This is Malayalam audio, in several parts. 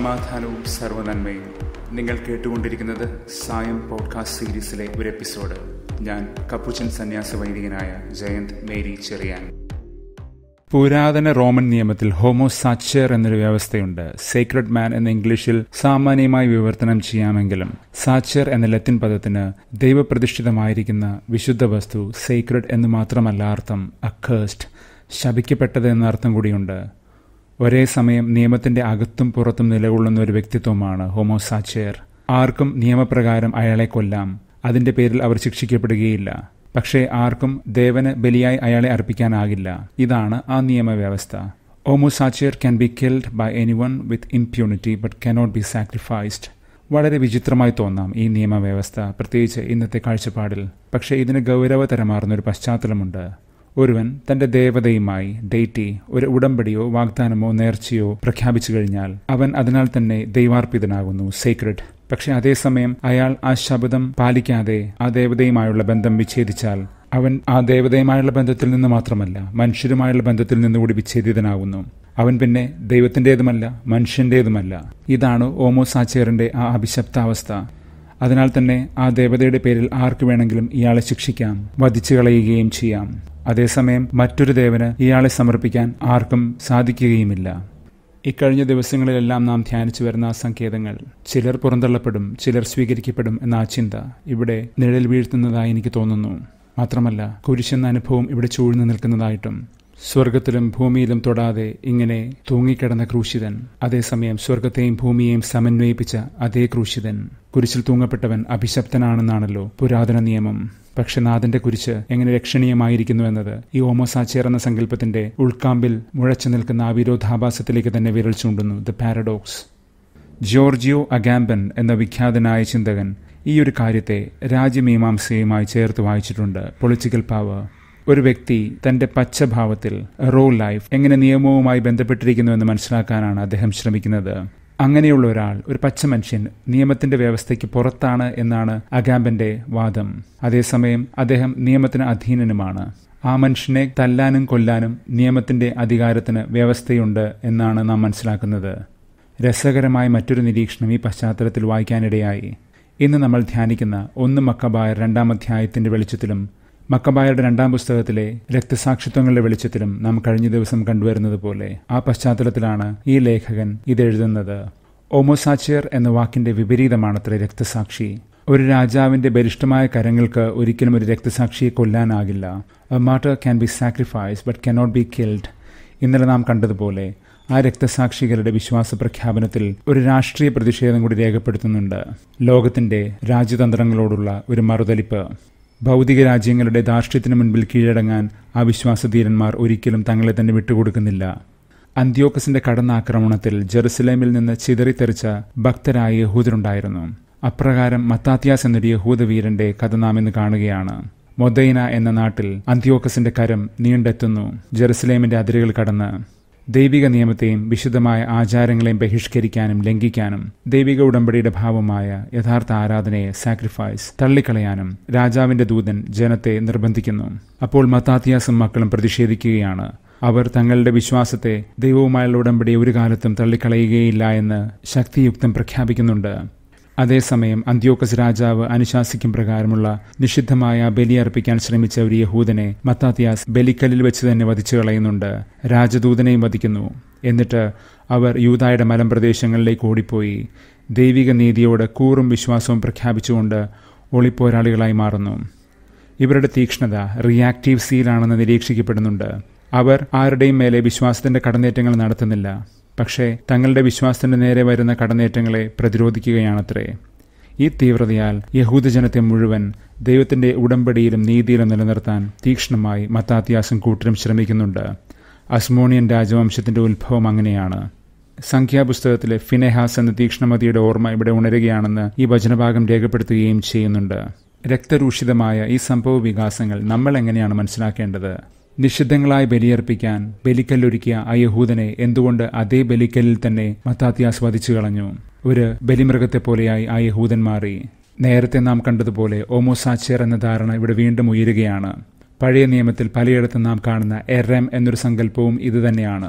സമാധാനവും സർവനന്മയും നിങ്ങൾ കേട്ടുകൊണ്ടിരിക്കുന്നത് സായം പോഡ്കാസ്റ്റ് സീരീസിലെ ഒരു എപ്പിസോഡ് ഞാൻ കപ്പുച്ചൻ സന്യാസ വൈദികനായ ജയന്ത് മേരി ചെറിയാൻ പുരാതന റോമൻ നിയമത്തിൽ ഹോമോസാച്ചർ എന്നൊരു വ്യവസ്ഥയുണ്ട് സേക്രഡ് മാൻ എന്ന ഇംഗ്ലീഷിൽ സാമാന്യമായി വിവർത്തനം ചെയ്യാമെങ്കിലും സാച്ചർ എന്ന ലത്തിൻ പദത്തിന് ദൈവപ്രതിഷ്ഠിതമായിരിക്കുന്ന വിശുദ്ധ വസ്തു സേക്രഡ് എന്ന് മാത്രമല്ല അർത്ഥം അക്കേഴ്സ്റ്റ് ശപിക്കപ്പെട്ടത് എന്ന അർത്ഥം കൂടിയുണ്ട് ഒരേ സമയം നിയമത്തിന്റെ അകത്തും പുറത്തും നിലകൊള്ളുന്ന ഒരു വ്യക്തിത്വമാണ് ഹോമോസാച്ചേർ ആർക്കും നിയമപ്രകാരം അയാളെ കൊല്ലാം അതിന്റെ പേരിൽ അവർ ശിക്ഷിക്കപ്പെടുകയില്ല പക്ഷേ ആർക്കും ദേവന് ബലിയായി അയാളെ അർപ്പിക്കാനാകില്ല ഇതാണ് ആ നിയമവ്യവസ്ഥ homo sacer can be killed by anyone with impunity but cannot be sacrificed വളരെ വിചിത്രമായി തോന്നാം ഈ നിയമവ്യവസ്ഥ പ്രത്യേകിച്ച് ഇന്നത്തെ കാഴ്ചപ്പാടിൽ പക്ഷേ ഇതിന് ഗൗരവതരമാർന്ന ഒരു പശ്ചാത്തലമുണ്ട് ഒരുവൻ തന്റെ ദേവതയുമായി ഡേറ്റി ഒരു ഉടമ്പടിയോ വാഗ്ദാനമോ നേർച്ചയോ പ്രഖ്യാപിച്ചു കഴിഞ്ഞാൽ അവൻ അതിനാൽ തന്നെ ദൈവാർപ്പിതനാകുന്നു സീക്രട്ട് പക്ഷെ അതേസമയം അയാൾ ആ ശബ്ദം പാലിക്കാതെ ആ ദേവതയുമായുള്ള ബന്ധം വിച്ഛേദിച്ചാൽ അവൻ ആ ദേവതയുമായുള്ള ബന്ധത്തിൽ നിന്ന് മാത്രമല്ല മനുഷ്യരുമായുള്ള ബന്ധത്തിൽ നിന്നുകൂടി വിച്ഛേദിതനാകുന്നു അവൻ പിന്നെ ദൈവത്തിൻ്റെതുമല്ല മനുഷ്യൻ്റേതുമല്ല ഇതാണ് ഓമോസാച്ചേറിന്റെ ആ അഭിശപ്താവസ്ഥ അതിനാൽ തന്നെ ആ ദേവതയുടെ പേരിൽ ആർക്ക് വേണമെങ്കിലും ഇയാളെ ശിക്ഷിക്കാം വധിച്ചു കളയുകയും ചെയ്യാം അതേസമയം മറ്റൊരു ദേവന് ഇയാളെ സമർപ്പിക്കാൻ ആർക്കും സാധിക്കുകയുമില്ല ഇക്കഴിഞ്ഞ ദിവസങ്ങളിലെല്ലാം നാം ധ്യാനിച്ചു വരുന്ന ആ സങ്കേതങ്ങൾ ചിലർ പുറന്തള്ളപ്പെടും ചിലർ സ്വീകരിക്കപ്പെടും എന്ന ആ ചിന്ത ഇവിടെ നിഴൽ വീഴ്ത്തുന്നതായി എനിക്ക് തോന്നുന്നു മാത്രമല്ല കുരിശെന്ന അനുഭവം ഇവിടെ ചൂഴ്ന്നു നിൽക്കുന്നതായിട്ടും സ്വർഗത്തിലും ഭൂമിയിലും തൊടാതെ ഇങ്ങനെ തൂങ്ങിക്കിടന്ന ക്രൂശിതൻ അതേസമയം സ്വർഗത്തെയും ഭൂമിയെയും സമന്വയിപ്പിച്ച അതേ ക്രൂശിതൻ കുരിശിൽ തൂങ്ങപ്പെട്ടവൻ അഭിശപ്തനാണെന്നാണല്ലോ പുരാതന നിയമം പക്ഷെ നാഥന്റെ കുരിശ് എങ്ങനെ രക്ഷണീയമായിരിക്കുന്നു എന്നത് ഈ ഓമോസാച്ചേർ എന്ന സങ്കല്പത്തിന്റെ ഉൾക്കാമ്പിൽ മുഴച്ചു നിൽക്കുന്ന ആ വിരോധാഭാസത്തിലേക്ക് തന്നെ വിരൽ ചൂണ്ടുന്നു ദ പാരഡോക്സ് ജോർജിയോ അഗാംബൻ എന്ന വിഖ്യാതനായ ചിന്തകൻ ഈ ഒരു കാര്യത്തെ രാജ്യമീമാംസയുമായി ചേർത്ത് വായിച്ചിട്ടുണ്ട് പൊളിറ്റിക്കൽ പവർ ഒരു വ്യക്തി തന്റെ പച്ചഭാവത്തിൽ റോ ലൈഫ് എങ്ങനെ നിയമവുമായി ബന്ധപ്പെട്ടിരിക്കുന്നു എന്ന് മനസ്സിലാക്കാനാണ് അദ്ദേഹം ശ്രമിക്കുന്നത് അങ്ങനെയുള്ള ഒരാൾ ഒരു പച്ച മനുഷ്യൻ നിയമത്തിന്റെ വ്യവസ്ഥയ്ക്ക് പുറത്താണ് എന്നാണ് അഗാംബന്റെ വാദം അതേസമയം അദ്ദേഹം നിയമത്തിന് അധീനനുമാണ് ആ മനുഷ്യനെ തല്ലാനും കൊല്ലാനും നിയമത്തിന്റെ അധികാരത്തിന് വ്യവസ്ഥയുണ്ട് എന്നാണ് നാം മനസ്സിലാക്കുന്നത് രസകരമായ മറ്റൊരു നിരീക്ഷണം ഈ പശ്ചാത്തലത്തിൽ വായിക്കാനിടയായി ഇന്ന് നമ്മൾ ധ്യാനിക്കുന്ന ഒന്ന് മക്കബായ രണ്ടാം അധ്യായത്തിന്റെ വെളിച്ചത്തിലും മക്കബായരുടെ രണ്ടാം പുസ്തകത്തിലെ രക്തസാക്ഷിത്വങ്ങളുടെ വെളിച്ചത്തിലും നാം കഴിഞ്ഞ ദിവസം കണ്ടുവരുന്നത് പോലെ ആ പശ്ചാത്തലത്തിലാണ് ഈ ലേഖകൻ ഇതെഴുതുന്നത് ഓമോസാച്ചിയർ എന്ന വാക്കിന്റെ വിപരീതമാണത്രേ രക്തസാക്ഷി ഒരു രാജാവിന്റെ ബലിഷ്ഠമായ കരങ്ങൾക്ക് ഒരിക്കലും ഒരു രക്തസാക്ഷിയെ കൊല്ലാനാകില്ല a martyr can be sacrifice but cannot be killed ഇന്നലെ നാം കണ്ടതുപോലെ ആ രക്തസാക്ഷികളുടെ വിശ്വാസ പ്രഖ്യാപനത്തിൽ ഒരു രാഷ്ട്രീയ പ്രതിഷേധം കൂടി രേഖപ്പെടുത്തുന്നുണ്ട് ലോകത്തിന്റെ രാജ്യതന്ത്രങ്ങളോടുള്ള ഒരു മറുതലിപ്പ് ഭൗതിക രാജ്യങ്ങളുടെ ധാർഷ്ട്യത്തിന് മുൻപിൽ കീഴടങ്ങാൻ ആ വിശ്വാസധീരന്മാർ ഒരിക്കലും തങ്ങളെ തന്നെ വിട്ടുകൊടുക്കുന്നില്ല അന്ത്യോക്കസിന്റെ കടന്നാക്രമണത്തിൽ ജെറുസലേമിൽ നിന്ന് ചിതറിത്തെറിച്ച ഭക്തരായ യഹൂദരുണ്ടായിരുന്നു അപ്രകാരം മത്താത്യാസ് എന്നൊരു യഹൂദവീരന്റെ കഥ നാം ഇന്ന് കാണുകയാണ് മൊദൈന എന്ന നാട്ടിൽ അന്ത്യോക്കസിന്റെ കരം നീണ്ടെത്തുന്നു ജെറുസലേമിന്റെ അതിരുകൾ കടന്ന് ദൈവിക നിയമത്തെയും വിശുദ്ധമായ ആചാരങ്ങളെയും ബഹിഷ്കരിക്കാനും ലംഘിക്കാനും ദൈവിക ഉടമ്പടിയുടെ ഭാവമായ യഥാർത്ഥ ആരാധനയെ സാക്രിഫൈസ് തള്ളിക്കളയാനും രാജാവിന്റെ ദൂതൻ ജനത്തെ നിർബന്ധിക്കുന്നു അപ്പോൾ മത്താത്തിയാസും മക്കളും പ്രതിഷേധിക്കുകയാണ് അവർ തങ്ങളുടെ വിശ്വാസത്തെ ദൈവവുമായുള്ള ഉടമ്പടി ഒരു കാലത്തും തള്ളിക്കളയുകയില്ല എന്ന് ശക്തിയുക്തം പ്രഖ്യാപിക്കുന്നുണ്ട് അതേസമയം അന്ത്യോക്കസ് രാജാവ് അനുശാസിക്കും പ്രകാരമുള്ള നിഷിദ്ധമായ ബലി അർപ്പിക്കാൻ ശ്രമിച്ച ഒരു യഹൂദനെ മത്താത്തിയാസ് ബലിക്കല്ലിൽ വെച്ച് തന്നെ വധിച്ചു കളയുന്നുണ്ട് രാജദൂതനെയും വധിക്കുന്നു എന്നിട്ട് അവർ യൂതായുടെ മലമ്പ്രദേശങ്ങളിലേക്ക് ഓടിപ്പോയി ദൈവിക നീതിയോട് കൂറും വിശ്വാസവും പ്രഖ്യാപിച്ചുകൊണ്ട് ഒളിപ്പോരാളികളായി മാറുന്നു ഇവരുടെ തീക്ഷ്ണത റിയാക്റ്റീവ് സീലാണെന്ന് നിരീക്ഷിക്കപ്പെടുന്നുണ്ട് അവർ ആരുടെയും മേലെ വിശ്വാസത്തിന്റെ കടന്നേറ്റങ്ങൾ നടത്തുന്നില്ല പക്ഷേ തങ്ങളുടെ വിശ്വാസത്തിന്റെ നേരെ വരുന്ന കടന്നേറ്റങ്ങളെ പ്രതിരോധിക്കുകയാണത്രേ ഈ തീവ്രതയാൽ യഹൂദജനത്തെ മുഴുവൻ ദൈവത്തിന്റെ ഉടമ്പടിയിലും നീതിയിലും നിലനിർത്താൻ തീക്ഷ്ണമായി മത്താത്യാസും കൂട്ടരും ശ്രമിക്കുന്നുണ്ട് അസ്മോണിയൻ രാജവംശത്തിന്റെ ഉത്ഭവം അങ്ങനെയാണ് സംഖ്യാപുസ്തകത്തിലെ ഫിനെഹാസ് എന്ന തീക്ഷ്ണമതിയുടെ ഓർമ്മ ഇവിടെ ഉണരുകയാണെന്ന് ഈ വചനഭാഗം രേഖപ്പെടുത്തുകയും ചെയ്യുന്നുണ്ട് രക്തരൂഷിതമായ ഈ സംഭവ വികാസങ്ങൾ നമ്മൾ എങ്ങനെയാണ് മനസ്സിലാക്കേണ്ടത് നിഷിദ്ധങ്ങളായി ബലിയർപ്പിക്കാൻ ബലിക്കല്ലൊരുക്കിയ ആ യഹൂദനെ എന്തുകൊണ്ട് അതേ ബലിക്കല്ലിൽ തന്നെ മത്താത്യാസ് വധിച്ചു കളഞ്ഞു ഒരു ബലിമൃഗത്തെ പോലെയായി ആ യഹൂദൻ മാറി നേരത്തെ നാം കണ്ടതുപോലെ ഓമോസാച്ചർ എന്ന ധാരണ ഇവിടെ വീണ്ടും ഉയരുകയാണ് പഴയ നിയമത്തിൽ പലയിടത്തും നാം കാണുന്ന എറം എന്നൊരു സങ്കല്പവും ഇതുതന്നെയാണ്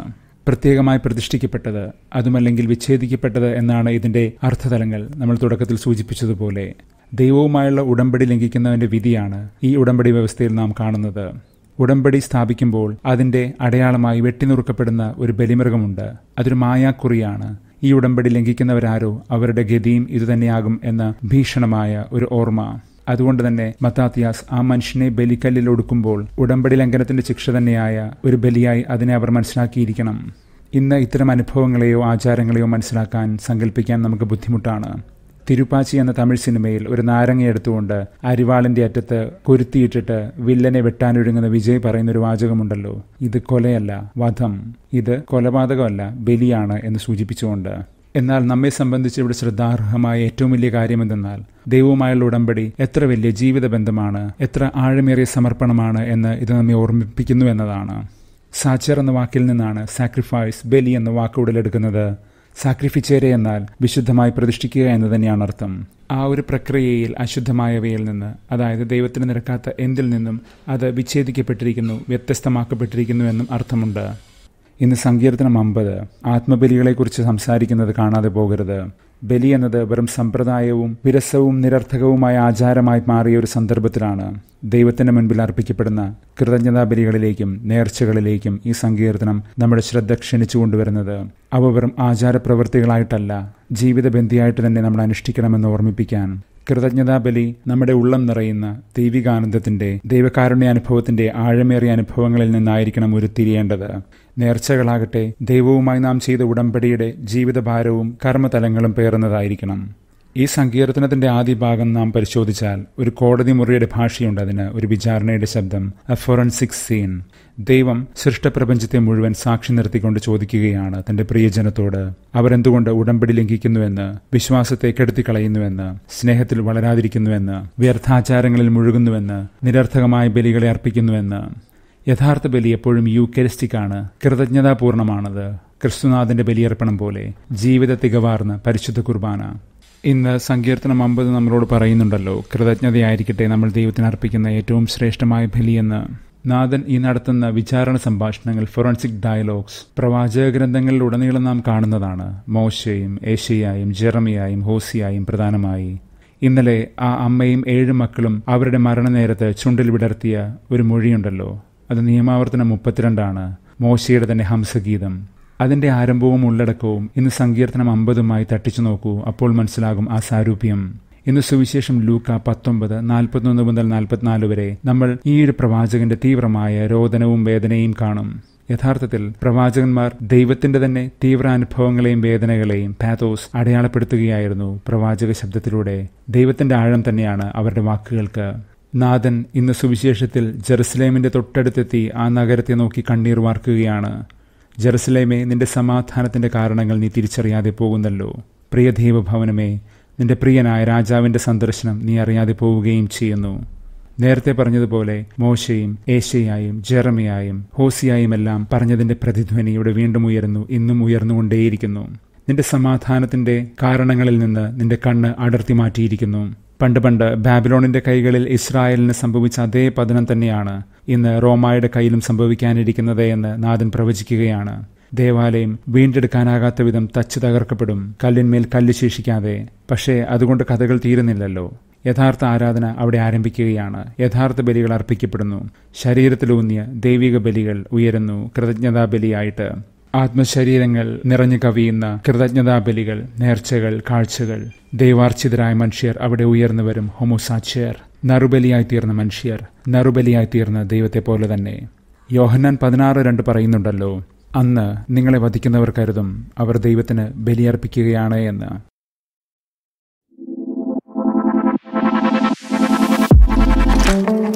പ്രത്യേകമായി പ്രതിഷ്ഠിക്കപ്പെട്ടത് അതുമല്ലെങ്കിൽ വിച്ഛേദിക്കപ്പെട്ടത് എന്നാണ് ഇതിന്റെ അർത്ഥതലങ്ങൾ നമ്മൾ തുടക്കത്തിൽ സൂചിപ്പിച്ചതുപോലെ ദൈവവുമായുള്ള ഉടമ്പടി ലംഘിക്കുന്നവന്റെ വിധിയാണ് ഈ ഉടമ്പടി വ്യവസ്ഥയിൽ നാം കാണുന്നത് ഉടമ്പടി സ്ഥാപിക്കുമ്പോൾ അതിന്റെ അടയാളമായി വെട്ടിനുറുക്കപ്പെടുന്ന ഒരു ബലിമൃഗമുണ്ട് അതൊരു മായാക്കുറിയാണ് ഈ ഉടമ്പടി ലംഘിക്കുന്നവരാരോ അവരുടെ ഗതിയും ഇതുതന്നെയാകും എന്ന ഭീഷണമായ ഒരു ഓർമ്മ അതുകൊണ്ട് തന്നെ മത്താത്തിയാസ് ആ മനുഷ്യനെ ബലിക്കല്ലിൽ ഒടുക്കുമ്പോൾ ഉടമ്പടി ലംഘനത്തിന്റെ ശിക്ഷ തന്നെയായ ഒരു ബലിയായി അതിനെ അവർ മനസ്സിലാക്കിയിരിക്കണം ഇന്ന് ഇത്തരം അനുഭവങ്ങളെയോ ആചാരങ്ങളെയോ മനസ്സിലാക്കാൻ സങ്കല്പിക്കാൻ നമുക്ക് ബുദ്ധിമുട്ടാണ് തിരുപ്പാച്ചി എന്ന തമിഴ് സിനിമയിൽ ഒരു നാരങ്ങ എടുത്തുകൊണ്ട് അരിവാളിന്റെ അറ്റത്ത് കുരുത്തിയിട്ടിട്ട് വില്ലനെ വെട്ടാനൊരുങ്ങുന്ന വിജയ് പറയുന്ന ഒരു വാചകമുണ്ടല്ലോ ഇത് കൊലയല്ല വധം ഇത് കൊലപാതകമല്ല ബലിയാണ് എന്ന് സൂചിപ്പിച്ചുകൊണ്ട് എന്നാൽ നമ്മെ സംബന്ധിച്ച് ഇവിടെ ശ്രദ്ധാർഹമായ ഏറ്റവും വലിയ കാര്യമെന്തെന്നാൽ ദൈവവുമായുള്ള ഉടമ്പടി എത്ര വലിയ ജീവിത ബന്ധമാണ് എത്ര ആഴമേറിയ സമർപ്പണമാണ് എന്ന് ഇത് നമ്മെ ഓർമ്മിപ്പിക്കുന്നു എന്നതാണ് സാച്ചർ എന്ന വാക്കിൽ നിന്നാണ് സാക്രിഫൈസ് ബലി എന്ന വാക്ക് ഉടലെടുക്കുന്നത് സാക്രിഫിച്ചേരെ എന്നാൽ വിശുദ്ധമായി പ്രതിഷ്ഠിക്കുക എന്ന് തന്നെയാണ് അർത്ഥം ആ ഒരു പ്രക്രിയയിൽ അശുദ്ധമായവയിൽ നിന്ന് അതായത് ദൈവത്തിന് നിരക്കാത്ത എന്തിൽ നിന്നും അത് വിച്ഛേദിക്കപ്പെട്ടിരിക്കുന്നു വ്യത്യസ്തമാക്കപ്പെട്ടിരിക്കുന്നു എന്നും അർത്ഥമുണ്ട് ഇന്ന് സങ്കീർത്തനം അമ്പത് ആത്മബലികളെക്കുറിച്ച് സംസാരിക്കുന്നത് കാണാതെ പോകരുത് ബലി എന്നത് വെറും സമ്പ്രദായവും വിരസവും നിരർത്ഥകവുമായ ആചാരമായി മാറിയ ഒരു സന്ദർഭത്തിലാണ് ദൈവത്തിന്റെ മുൻപിൽ അർപ്പിക്കപ്പെടുന്ന കൃതജ്ഞതാ ബലികളിലേക്കും നേർച്ചകളിലേക്കും ഈ സങ്കീർത്തനം നമ്മുടെ ശ്രദ്ധ ക്ഷണിച്ചു കൊണ്ടുവരുന്നത് അവ വെറും ആചാരപ്രവൃത്തികളായിട്ടല്ല ജീവിതബന്ധിയായിട്ട് തന്നെ നമ്മൾ അനുഷ്ഠിക്കണമെന്ന് ഓർമ്മിപ്പിക്കാൻ കൃതജ്ഞതാബലി നമ്മുടെ ഉള്ളം നിറയുന്ന ദൈവികാനന്ദത്തിന്റെ ദൈവകാരുണ്യാനുഭവത്തിന്റെ ആഴമേറിയ അനുഭവങ്ങളിൽ നിന്നായിരിക്കണം ഉരുത്തിരിയേണ്ടത് നേർച്ചകളാകട്ടെ ദൈവവുമായി നാം ചെയ്ത ഉടമ്പടിയുടെ ജീവിതഭാരവും കർമ്മതലങ്ങളും പേറുന്നതായിരിക്കണം ഈ സങ്കീർത്തനത്തിന്റെ ആദ്യ ഭാഗം നാം പരിശോധിച്ചാൽ ഒരു കോടതി മുറിയുടെ ഭാഷയുണ്ട് അതിന് ഒരു വിചാരണയുടെ ശബ്ദം എ ഫോറൻസിക് സീൻ ദൈവം സൃഷ്ടപ്രപഞ്ചത്തെ മുഴുവൻ സാക്ഷി നിർത്തിക്കൊണ്ട് ചോദിക്കുകയാണ് തന്റെ പ്രിയജനത്തോട് അവരെന്തുകൊണ്ട് ഉടമ്പടി ലംഘിക്കുന്നുവെന്ന് വിശ്വാസത്തെ കെടുത്തിക്കളയുന്നുവെന്ന് സ്നേഹത്തിൽ വളരാതിരിക്കുന്നുവെന്ന് വ്യർത്ഥാചാരങ്ങളിൽ മുഴുകുന്നുവെന്ന് നിരർത്ഥകമായ ബലികളെ അർപ്പിക്കുന്നുവെന്ന് യഥാർത്ഥ ബലി എപ്പോഴും യൂക്കരിസ്റ്റിക്കാണ് കൃതജ്ഞതാപൂർണമാണത് ക്രിസ്തുനാഥന്റെ ബലിയർപ്പണം പോലെ ജീവിത തികവാർന്ന പരിശുദ്ധ കുർബാന ഇന്ന് സങ്കീർത്തനം അമ്പത് നമ്മളോട് പറയുന്നുണ്ടല്ലോ കൃതജ്ഞതയായിരിക്കട്ടെ നമ്മൾ ദൈവത്തിന് അർപ്പിക്കുന്ന ഏറ്റവും ശ്രേഷ്ഠമായ ബലിയെന്ന് നാഥൻ ഈ നടത്തുന്ന വിചാരണ സംഭാഷണങ്ങൾ ഫൊറൻസിക് ഡയലോഗ്സ് പ്രവാചക ഗ്രന്ഥങ്ങളിലുടനീളം നാം കാണുന്നതാണ് മോശയും ഏഷ്യയായും ജെറമിയായും ഹോസിയായും പ്രധാനമായി ഇന്നലെ ആ അമ്മയും ഏഴ് മക്കളും അവരുടെ മരണനേരത്ത് ചുണ്ടിൽ വിടർത്തിയ ഒരു മൊഴിയുണ്ടല്ലോ അത് നിയമാവർത്തനം മുപ്പത്തിരണ്ടാണ് മോശയുടെ തന്നെ ഹംസഗീതം അതിന്റെ ആരംഭവും ഉള്ളടക്കവും ഇന്ന് സങ്കീർത്തനം അമ്പതുമായി തട്ടിച്ചു നോക്കൂ അപ്പോൾ മനസ്സിലാകും ആ സാരൂപ്യം ഇന്ന് സുവിശേഷം ലൂക്ക പത്തൊമ്പത് നാൽപ്പത്തൊന്ന് മുതൽ നാൽപ്പത്തിനാല് വരെ നമ്മൾ ഈ ഒരു പ്രവാചകന്റെ തീവ്രമായ രോദനവും വേദനയും കാണും യഥാർത്ഥത്തിൽ പ്രവാചകന്മാർ ദൈവത്തിന്റെ തന്നെ തീവ്ര അനുഭവങ്ങളെയും വേദനകളെയും പാത്തോസ് അടയാളപ്പെടുത്തുകയായിരുന്നു പ്രവാചക ശബ്ദത്തിലൂടെ ദൈവത്തിന്റെ ആഴം തന്നെയാണ് അവരുടെ വാക്കുകൾക്ക് നാഥൻ ഇന്ന് സുവിശേഷത്തിൽ ജെറുസലേമിന്റെ തൊട്ടടുത്തെത്തി ആ നഗരത്തെ നോക്കി കണ്ണീർ വാർക്കുകയാണ് ജെറുസലേമേ നിന്റെ സമാധാനത്തിന്റെ കാരണങ്ങൾ നീ തിരിച്ചറിയാതെ പോകുന്നല്ലോ പ്രിയ ദൈവഭവനമേ നിന്റെ പ്രിയനായ രാജാവിന്റെ സന്ദർശനം നീ അറിയാതെ പോവുകയും ചെയ്യുന്നു നേരത്തെ പറഞ്ഞതുപോലെ മോശയും ഏഷ്യയായും ജെറമിയായും ഹോസിയായും എല്ലാം പറഞ്ഞതിന്റെ പ്രതിധ്വനി ഇവിടെ വീണ്ടും ഉയരുന്നു ഇന്നും ഉയർന്നുകൊണ്ടേയിരിക്കുന്നു നിന്റെ സമാധാനത്തിന്റെ കാരണങ്ങളിൽ നിന്ന് നിന്റെ കണ്ണ് അടർത്തി മാറ്റിയിരിക്കുന്നു പണ്ട് പണ്ട് ബാബിലോണിന്റെ കൈകളിൽ ഇസ്രായേലിന് സംഭവിച്ച അതേ പതനം തന്നെയാണ് ഇന്ന് റോമായുടെ കയ്യിലും സംഭവിക്കാനിരിക്കുന്നത് എന്ന് നാഥൻ പ്രവചിക്കുകയാണ് ദേവാലയം വീണ്ടെടുക്കാനാകാത്ത വിധം തച്ചു തകർക്കപ്പെടും കല്ലിന്മേൽ കല്ല് ശേഷിക്കാതെ പക്ഷേ അതുകൊണ്ട് കഥകൾ തീരുന്നില്ലല്ലോ യഥാർത്ഥ ആരാധന അവിടെ ആരംഭിക്കുകയാണ് യഥാർത്ഥ ബലികൾ അർപ്പിക്കപ്പെടുന്നു ശരീരത്തിലൂന്നിയ ദൈവിക ബലികൾ ഉയരുന്നു കൃതജ്ഞതാ ബലിയായിട്ട് ആത്മശരീരങ്ങൾ നിറഞ്ഞു കവിയുന്ന കൃതജ്ഞതാബലികൾ നേർച്ചകൾ കാഴ്ചകൾ ദൈവാർച്ചിതരായ മനുഷ്യർ അവിടെ ഉയർന്നു വരും ഹോമോസാച്ചിയർ നറുബലിയായി തീർന്ന മനുഷ്യർ നറുബലിയായി തീർന്ന ദൈവത്തെ പോലെ തന്നെ യോഹന്നാൻ പതിനാറ് രണ്ട് പറയുന്നുണ്ടല്ലോ അന്ന് നിങ്ങളെ വധിക്കുന്നവർ കരുതും അവർ ദൈവത്തിന് ബലിയർപ്പിക്കുകയാണ് എന്ന് thank you